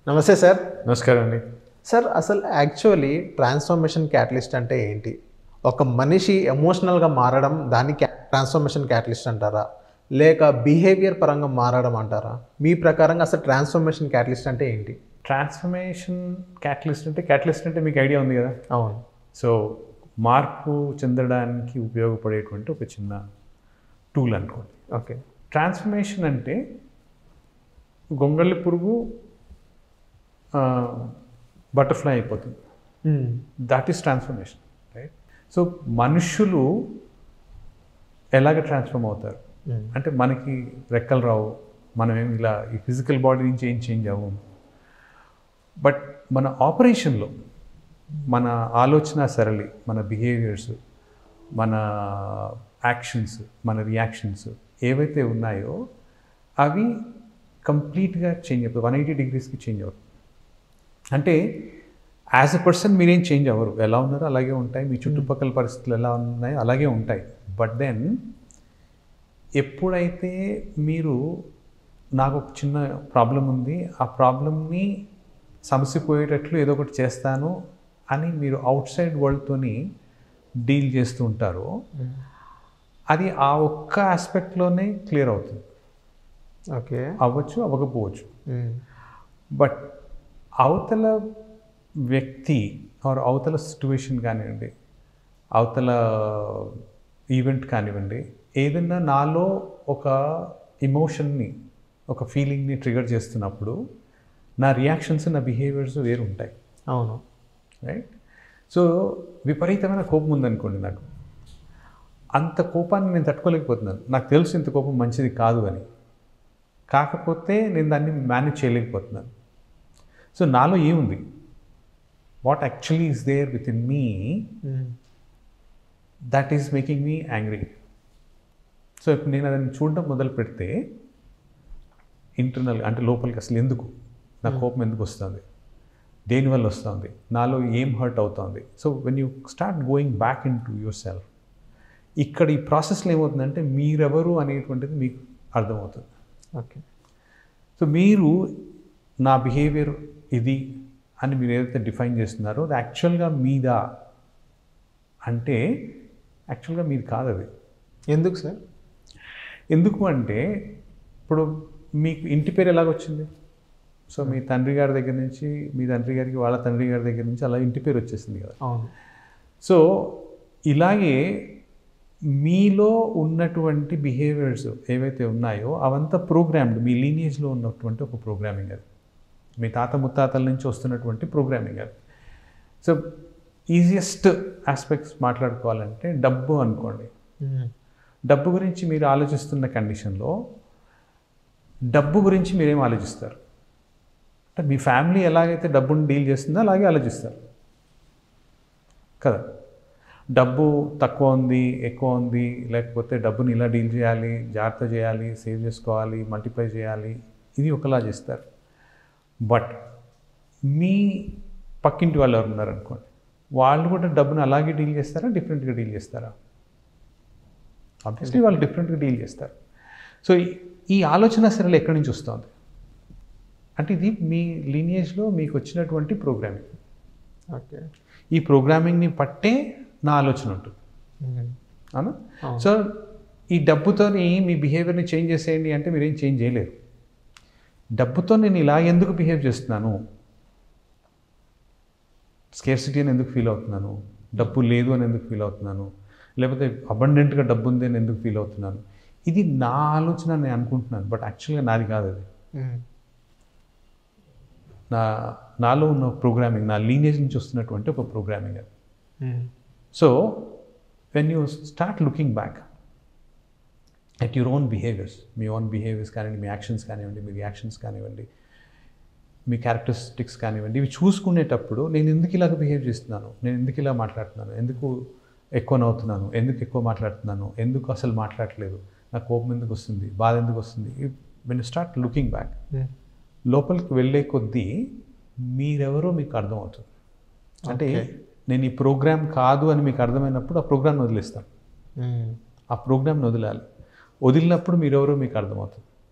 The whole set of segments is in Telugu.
నమస్తే సార్ నమస్కారం అండి సార్ అసలు యాక్చువల్లీ ట్రాన్స్ఫర్మేషన్ క్యాటలిస్ట్ అంటే ఏంటి ఒక మనిషి ఎమోషనల్గా మారడం దాన్ని ట్రాన్స్ఫర్మేషన్ క్యాటలిస్ట్ అంటారా లేక బిహేవియర్ పరంగా మారడం అంటారా మీ ప్రకారంగా అసలు ట్రాన్స్ఫర్మేషన్ క్యాటలిస్ట్ అంటే ఏంటి ట్రాన్స్ఫర్మేషన్ క్యాటలిస్ట్ అంటే క్యాటలిస్ట్ అంటే మీకు ఐడియా ఉంది కదా అవును సో మార్పు చెందడానికి ఉపయోగపడేటువంటి ఒక చిన్న టూల్ అనుకోండి ఓకే ట్రాన్స్ఫర్మేషన్ అంటే గొంగళి పురుగు బటర్ఫ్లై అయిపోతుంది that is transformation right so మనుషులు ఎలాగ ట్రాన్స్ఫార్మ్ అవుతారు అంటే మనకి రెక్కలు రావు మనం ఏం ఇలా ఈ ఫిజికల్ బాడీ నుంచి ఏం చేంజ్ అవ్వము బట్ మన ఆపరేషన్లో మన ఆలోచన సరళి మన బిహేవియర్స్ మన యాక్షన్స్ మన రియాక్షన్స్ ఏవైతే ఉన్నాయో అవి కంప్లీట్గా చేంజ్ అవుతుంది వన్ ఎయిటీ డిగ్రీస్కి చేంజ్ అవుతుంది అంటే యాజ్ ఎ పర్సన్ మీరేం చేంజ్ అవ్వరు ఎలా ఉన్నారో అలాగే ఉంటాయి మీ చుట్టుపక్కల పరిస్థితులు ఎలా ఉన్నాయో అలాగే ఉంటాయి బట్ దెన్ ఎప్పుడైతే మీరు నాకు ఒక చిన్న ప్రాబ్లం ఉంది ఆ ప్రాబ్లమ్ని సమస్య పోయేటట్లు ఏదో ఒకటి చేస్తాను అని మీరు అవుట్ సైడ్ వరల్డ్తోని డీల్ చేస్తూ ఉంటారో అది ఆ ఒక్క ఆస్పెక్ట్లోనే క్లియర్ అవుతుంది ఓకే అవ్వచ్చు అవ్వకపోవచ్చు బట్ అవతల వ్యక్తి ఆర్ అవతల సిచ్యువేషన్ కానివ్వండి అవతల ఈవెంట్ కానివ్వండి ఏదైనా నాలో ఒక ఎమోషన్ని ఒక ఫీలింగ్ని ట్రిగర్ చేస్తున్నప్పుడు నా రియాక్షన్స్ నా బిహేవియర్స్ వేరు ఉంటాయి అవును రైట్ సో విపరీతమైన కోపం ఉందనుకోండి నాకు అంత కోపాన్ని నేను తట్టుకోలేకపోతున్నాను నాకు తెలుసు ఇంత కోపం మంచిది కాదు అని కాకపోతే నేను దాన్ని మేనేజ్ చేయలేకపోతున్నాను సో నాలో ఏముంది what actually is there with in me that is making me angry so ఇప్పుడు నేను అదని చూడడం మొదలు పెడితే ఇంటర్నల్ అంటే లోపలికి అసలు ఎందుకు నా కోపం ఎందుకు వస్తుంది దేనివల్ల వస్తుంది నాలో ఏం హర్ట్ అవుతుంది so when you start going back in to your self ఇక్కడ ఈ ప్రాసెస్లో ఏమవుతుందంటే మీరెవరు అనేటువంటిది మీకు అర్థమవుతుంది ఓకే సో మీరు నా బిహేవియర్ ఇది అని మీరు ఏదైతే డిఫైన్ చేస్తున్నారో అది యాక్చువల్గా మీదా అంటే యాక్చువల్గా మీది కాదు అది ఎందుకు సార్ ఎందుకు అంటే ఇప్పుడు మీకు ఇంటి పేరు ఎలాగొచ్చింది సో మీ తండ్రి గారి దగ్గర నుంచి మీ తండ్రి గారికి వాళ్ళ తండ్రి గారి దగ్గర నుంచి అలా ఇంటి పేరు వచ్చేసింది కదా అవును సో ఇలాగే మీలో ఉన్నటువంటి బిహేవియర్స్ ఏవైతే ఉన్నాయో అవంతా ప్రోగ్రామ్డ్ మీ లీనియేజ్లో ఉన్నటువంటి ఒక ప్రోగ్రామింగ్ అది మీ తాత ముత్తాతల నుంచి వస్తున్నటువంటి ప్రోగ్రామింగ్ అది సో ఈజియెస్ట్ ఆస్పెక్ట్స్ మాట్లాడుకోవాలంటే డబ్బు అనుకోండి డబ్బు గురించి మీరు ఆలోచిస్తున్న కండిషన్లో డబ్బు గురించి మీరేం ఆలోచిస్తారు అంటే మీ ఫ్యామిలీ ఎలాగైతే డబ్బుని డీల్ చేస్తుందో అలాగే ఆలోచిస్తారు కదా డబ్బు తక్కువ ఉంది ఎక్కువ ఉంది లేకపోతే డబ్బుని ఇలా డీల్ చేయాలి జాగ్రత్త చేయాలి సేవ్ చేసుకోవాలి మల్టిప్లై చేయాలి ఇది ఒకలా చేస్తారు బట్ మీ పక్కింటి వాళ్ళు ఎవరు ఉన్నారనుకోండి వాళ్ళు కూడా డబ్బుని అలాగే డీల్ చేస్తారా డిఫరెంట్గా డీల్ చేస్తారా ఆబ్వియస్లీ వాళ్ళు డిఫరెంట్గా డీల్ చేస్తారు సో ఈ- ఈ ఆలోచన సరళి ఎక్కడి నుంచి వస్తుంది అంటే ఇది మీ లీనియేజ్లో మీకు వచ్చినటువంటి ప్రోగ్రామింగ్ ఓకే ఈ ప్రోగ్రామింగ్ని పట్టే నా ఆలోచన ఉంటుంది అవునా అవును. సో ఈ డబ్బుతోని మీ బిహేవియర్ని చేంజ్ చేసేయండి అంటే మీరేం చేంజ్ చేయలేరు డబ్బుతో నేను ఇలా ఎందుకు బిహేవ్ చేస్తున్నాను స్కేర్సిటీ అని ఎందుకు ఫీల్ అవుతున్నాను డబ్బు లేదు అని ఎందుకు ఫీల్ అవుతున్నాను లేకపోతే అబండెంట్గా డబ్బు ఉంది అని ఎందుకు ఫీల్ అవుతున్నాను ఇది నా ఆలోచన అని నేను అనుకుంటున్నాను బట్ యాక్చువల్గా నాది కాదు అది నా నాలో ఉన్న ప్రోగ్రామింగ్ నా లీనేజ్ నుంచి వస్తున్నటువంటి ఒక ప్రోగ్రామింగ్ అది so when you start looking back at your own behaviours మీ ఓన్ బిహేవియర్స్ కానివ్వండి మీ యాక్షన్స్ కానివ్వండి మీ రియాక్షన్స్ కానివ్వండి మీ క్యారెక్టరిస్టిక్స్ కానివ్వండి ఇవి చూసుకునేటప్పుడు నేను ఎందుకు ఇలాగ బిహేవ్ చేస్తున్నాను నేను ఎందుకు ఇలా మాట్లాడుతున్నాను ఎందుకు ఎక్కువ నవ్వుతున్నాను ఎందుకు ఎక్కువ మాట్లాడుతున్నాను ఎందుకు అసలు మాట్లాడట్లేదు నాకు కోపం ఎందుకు వస్తుంది బాధ ఎందుకు వస్తుంది వెన్ స్టార్ట్ లుకింగ్ బ్యాక్ లోపలికి వెళ్ళే కొద్దీ మీరెవరో మీకు అర్థమవుతుంది అంటే Okay. నేను ఈ ప్రోగ్రామ్ కాదు అని మీకు అర్థమైనప్పుడు ఆ ప్రోగ్రామ్ని వదిలేస్తాను ఆ ప్రోగ్రామ్ని వదిలాలి వదిలినప్పుడు మీరెవరో మీకు అర్థమవుతుంది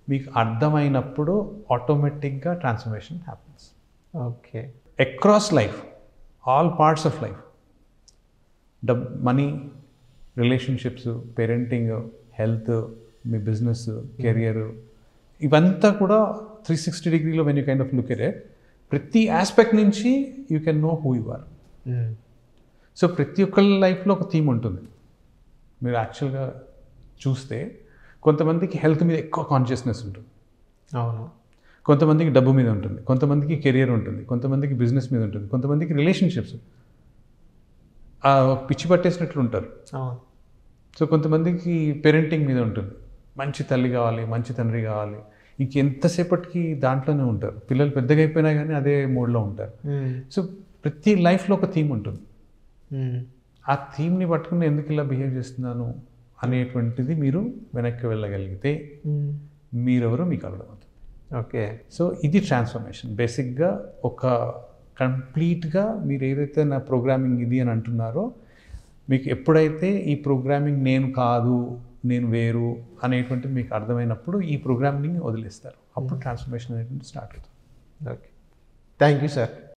మీకు అర్థమైనప్పుడు ఆటోమేటిక్గా transformation happens okay across life all parts of life డబ్ మనీ రిలేషన్షిప్స్ పేరెంటింగ్ హెల్త్ మీ బిజినెస్ కెరియర్ ఇవంతా కూడా త్రీ సిక్స్టీ డిగ్రీలో when you kind of look at ప్రతి ఆస్పెక్ట్ నుంచి you can know who you are so ప్రతి ఒక్కళ్ళ లైఫ్లో ఒక థీమ్ ఉంటుంది మీరు యాక్చువల్గా చూస్తే కొంతమందికి హెల్త్ మీద ఎక్కువ కాన్షియస్నెస్ ఉంటుంది అవును కొంతమందికి డబ్బు మీద ఉంటుంది కొంతమందికి కెరియర్ ఉంటుంది కొంతమందికి బిజినెస్ మీద ఉంటుంది కొంతమందికి రిలేషన్షిప్స్ ఆ పిచ్చి పట్టేసినట్లు ఉంటారు అవును సో కొంతమందికి పేరెంటింగ్ మీద ఉంటుంది మంచి తల్లి కావాలి మంచి తండ్రి కావాలి ఇంకెంతసేపటికి దాంట్లోనే ఉంటారు పిల్లలు పెద్దగా అయిపోయినా కానీ అదే మోడ్లో ఉంటారు సో ప్రతి లైఫ్లో ఒక థీమ్ ఉంటుంది ఆ థీమ్ని పట్టుకుని ఎందుకు ఇలా బిహేవ్ చేస్తున్నాను అనేటువంటిది మీరు వెనక్కి వెళ్ళగలిగితే మీరెవరో మీకు అర్థమవుతుంది ఓకే సో ఇది ట్రాన్స్ఫర్మేషన్ బేసిక్గా ఒక కంప్లీట్గా మీరు ఏదైతే నా ప్రోగ్రామింగ్ ఇది అని అంటున్నారో మీకు ఎప్పుడైతే ఈ ప్రోగ్రామింగ్ నేను కాదు నేను వేరు అనేటువంటిది మీకు అర్థమైనప్పుడు ఈ ప్రోగ్రామింగ్ని వదిలేస్తారు అప్పుడు ట్రాన్స్ఫర్మేషన్ అనేటువంటి స్టార్ట్ అవుతుంది ఓకే థ్యాంక్ యూ సార్